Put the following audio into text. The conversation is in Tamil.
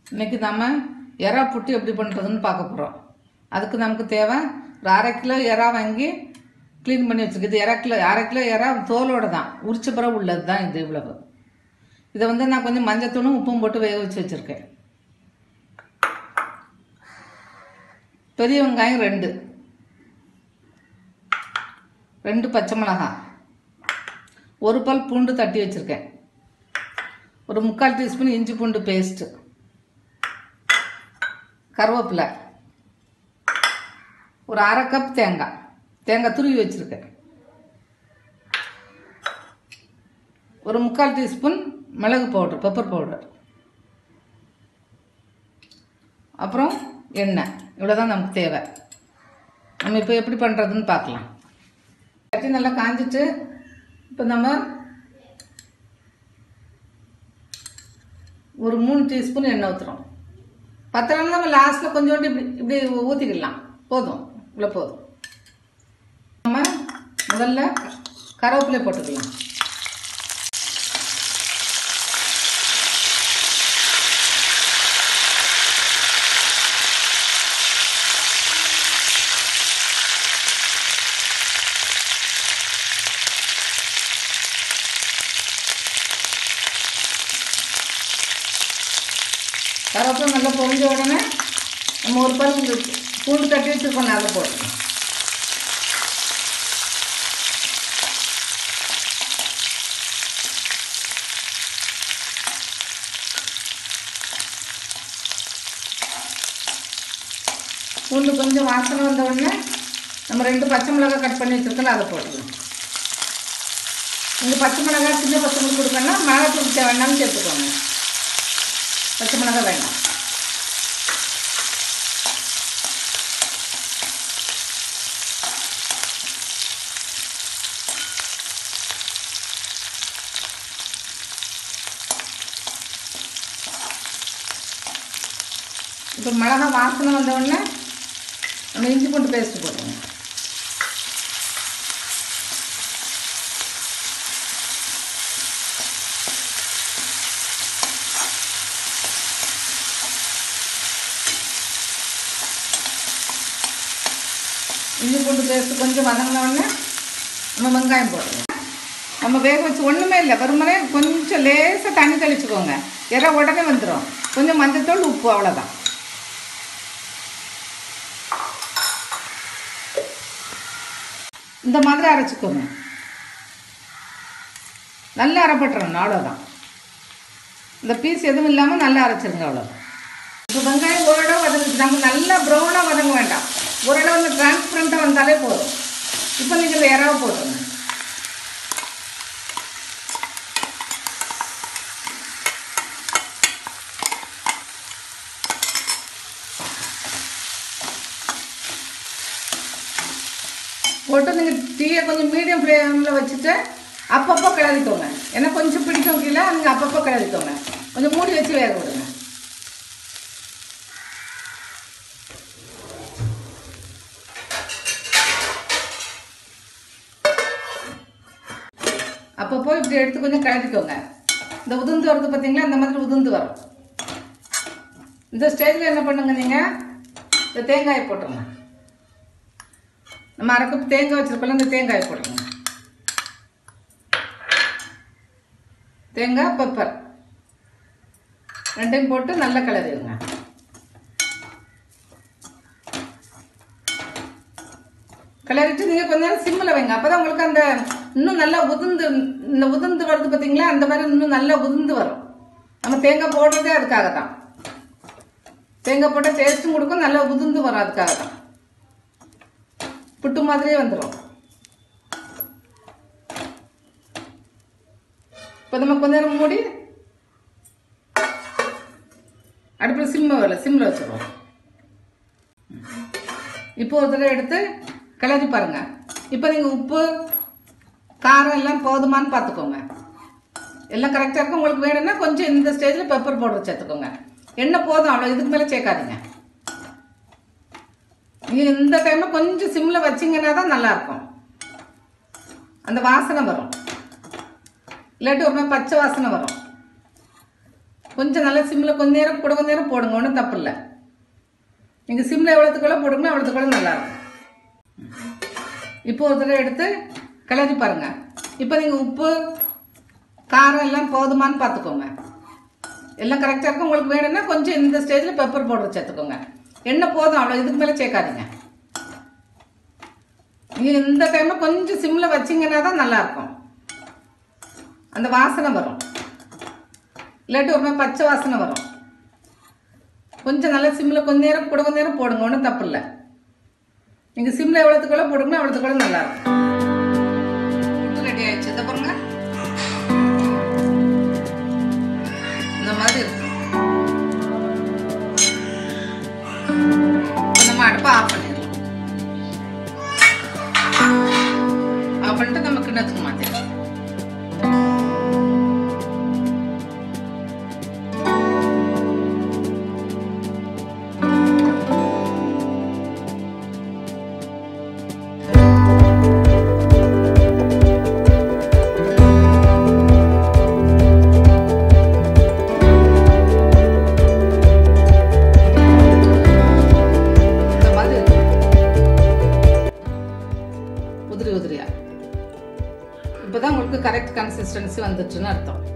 இன்னைக்கு நம்ம எறா புட்டு எப்படி பண்ணுறதுன்னு பார்க்க போகிறோம் அதுக்கு நமக்கு தேவை ஒரு அரை கிலோ எறா வாங்கி க்ளீன் பண்ணி வச்சுருக்கு இது அரை கிலோ அரை கிலோ எறா தோலோட தான் உரிச்ச பிறகு உள்ளது தான் இது இவ்வளவு இதை வந்து நான் கொஞ்சம் மஞ்சத்தூளும் உப்பும் போட்டு வேக வச்சு வச்சுருக்கேன் பெரிய வெங்காயம் ரெண்டு ரெண்டு பச்சை மிளகாய் ஒரு பல் பூண்டு தட்டி வச்சுருக்கேன் ஒரு முக்கால் டீஸ்பூன் இஞ்சி பூண்டு பேஸ்ட்டு கருவேப்பிலை ஒரு அரை கப் தேங்காய் தேங்காய் துருவி வச்சுருக்கேன் ஒரு முக்கால் டீஸ்பூன் மிளகு பவுடர் பெப்பர் பவுடர் அப்புறம் எண்ணெய் இவ்வளோதான் நமக்கு தேவை நம்ம இப்போ எப்படி பண்ணுறதுன்னு பார்க்கலாம் சட்டி நல்லா காஞ்சிட்டு இப்போ நம்ம ஒரு மூணு டீஸ்பூன் எண்ணெய் ஊற்றுறோம் பத்தலாம் நம்ம லாஸ்ட்டில் கொஞ்சோண்டு இப்படி இப்படி ஊற்றிக்கலாம் போதும் இவ்வளோ போதும் நம்ம முதல்ல கருவேப்பிலை போட்டுக்கலாம் கருவேப்பிலை நல்லா பொரிஞ்ச உடனே நம்ம ஒரு பல் இந்த பூண்டு தட்டி வச்சுருக்கோம் அதை போட்டுக்கணும் பூண்டு கொஞ்சம் வாசனை வந்த உடனே நம்ம ரெண்டு பச்சை மிளகாய் கட் பண்ணி வச்சுருக்கோம் அதை போட்டுக்கலாம் இந்த பச்சை மிளகாய் சின்ன பசங்களுக்கு கொடுக்கணும்னா மிளகா தூள் வேணாலும் சேர்த்துக்கோங்க பச்சை மிளகாய் வேண்டாம் இப்போ மிளகா வாசனை வந்த உடனே நம்ம இஞ்சி பூண்டு பேஸ்ட் போட்டுருங்க இஞ்சி பூண்டு பேஸ்ட் கொஞ்சம் வதங்கின உடனே நம்ம வெங்காயம் போடுறோம் நம்ம வேக வச்சு ஒன்றுமே இல்லை வெறுமனே கொஞ்சம் லேசாக தண்ணி தெளிச்சுக்கோங்க இறை உடனே வந்துடும் கொஞ்சம் மஞ்சத்தூள் உப்பு அவ்வளோதான் இந்த மாதிரி அரைச்சிக்கோங்க நல்லா அரைப்பட்டுறணும் அவ்வளோதான் இந்த பீஸ் எதுவும் இல்லாமல் நல்லா அரைச்சிருங்க அவ்வளோதான் இப்போ வெங்காயம் ஓரளவு வதங்குச்சு நம்ம நல்லா ப்ரௌனாக வதங்க வேண்டாம் ஓரளவு வந்து டிரான்ஸ்பரண்ட்டாக வந்தாலே போதும் இப்போ நீங்கள் இந்த இறாவை போட்டுருங்க போட்டு நீங்கள் டீயை கொஞ்சம் மீடியம் ஃப்ளேமில் வச்சுட்டு அப்பப்போ கிளறிக்கோங்க ஏன்னா கொஞ்சம் பிடிக்கும் கீழே நீங்கள் அப்பப்போ கிளறிக்கோங்க கொஞ்சம் மூடி வச்சு வேக விடுங்க அப்பப்போ இப்படி எடுத்து கொஞ்சம் கிளறிக்கோங்க இந்த உதிர்ந்து வருது பார்த்தீங்களா இந்த மாதிரி உதிர்ந்து வரும் இந்த ஸ்டேஜில் என்ன பண்ணுங்க நீங்கள் இந்த தேங்காயை போட்டுருங்க நம்ம அரை கப் தேங்காய் வச்சிருக்கோம்ல இந்த தேங்காயை போட்டுருங்க தேங்காய் பெப்பர் ரெண்டையும் போட்டு நல்லா கிளறிடுங்க கிளறிட்டு நீங்கள் கொஞ்ச நேரம் சிம்மில் வைங்க அப்போ தான் உங்களுக்கு அந்த இன்னும் நல்லா உதிர்ந்து இந்த உதிர்ந்து வருது பார்த்தீங்களா அந்த மாதிரி இன்னும் நல்லா உதிர்ந்து வரும் நம்ம தேங்காய் போடுறதே அதுக்காக தான் தேங்காய் போட்டால் டேஸ்ட்டும் கொடுக்கும் நல்லா உதிர்ந்து வரும் அதுக்காக தான் புட்டு மாதிரியே வந்துடும் இப்போ நம்ம கொஞ்ச நேரம் மூடி அடுப்பில் சிம்ம வரல சிம்மில் வச்சுருவோம் இப்போ ஒரு தடவை எடுத்து கிளறி பாருங்க இப்போ நீங்கள் உப்பு காரம் எல்லாம் போதுமான்னு பார்த்துக்கோங்க எல்லாம் கரெக்டாக இருக்கும் உங்களுக்கு வேணும்னா கொஞ்சம் இந்த ஸ்டேஜில் பெப்பர் பவுடர் சேர்த்துக்கோங்க எண்ணெய் போதும் அவ்வளோ இதுக்கு மேலே சேர்க்காதீங்க நீங்கள் இந்த டைமில் கொஞ்சம் சிம்மில் வச்சிங்கன்னா தான் நல்லாயிருக்கும் அந்த வாசனை வரும் இல்லாட்டி ஒரு மாதிரி பச்சை வாசனை வரும் கொஞ்சம் நல்லா சிம்மில் கொஞ்ச நேரம் கூட கொஞ்ச நேரம் போடுங்க ஒன்றும் தப்பு இல்லை நீங்கள் சிம்மில் எவ்வளோத்துக்குள்ள போடுங்க அவ்வளோத்துக்குள்ள நல்லா இருக்கும் இப்போ ஒரு தடவை எடுத்து கிளறி பாருங்க இப்போ நீங்கள் உப்பு காரம் எல்லாம் போதுமான்னு பார்த்துக்கோங்க எல்லாம் கரெக்டாக இருக்கும் உங்களுக்கு வேணும்னா கொஞ்சம் இந்த ஸ்டேஜில் பெப்பர் பவுடர் சேர்த்துக்கோங்க எண்ணெய் போதும் அவ்வளோ இதுக்கு மேலே சேர்க்காதீங்க நீங்கள் இந்த டைமில் கொஞ்சம் சிம்மில் வச்சிங்கன்னா தான் நல்லாயிருக்கும் அந்த வாசனை வரும் இல்லாட்டி ஒரு மாதிரி பச்சை வாசனை வரும் கொஞ்சம் நல்லா சிம்மில் கொஞ்ச நேரம் கூட கொஞ்ச நேரம் போடுங்க ஒன்றும் தப்பு இல்லை நீங்கள் சிம்மில் எவ்வளோத்துக்குள்ள போடுங்க அவ்வளோத்துக்குள்ள நல்லா இருக்கும் ரெடி ஆயிடுச்சு இதை பாருங்க இந்த மாதிரி இருக்கும் இப்ப நம்ம அடுப்பை ஆஃப் பண்ணிடலாம் ஆஃப் பண்ணிட்டு நம்ம கிண்ணத்துக்கு மாற்றிடலாம் இந்த மாதிரி இருக்கும். உதிரி உதிரியா இப்போதான் உங்களுக்கு கரெக்ட் கன்சிஸ்டன்சி வந்துச்சுன்னு அர்த்தம்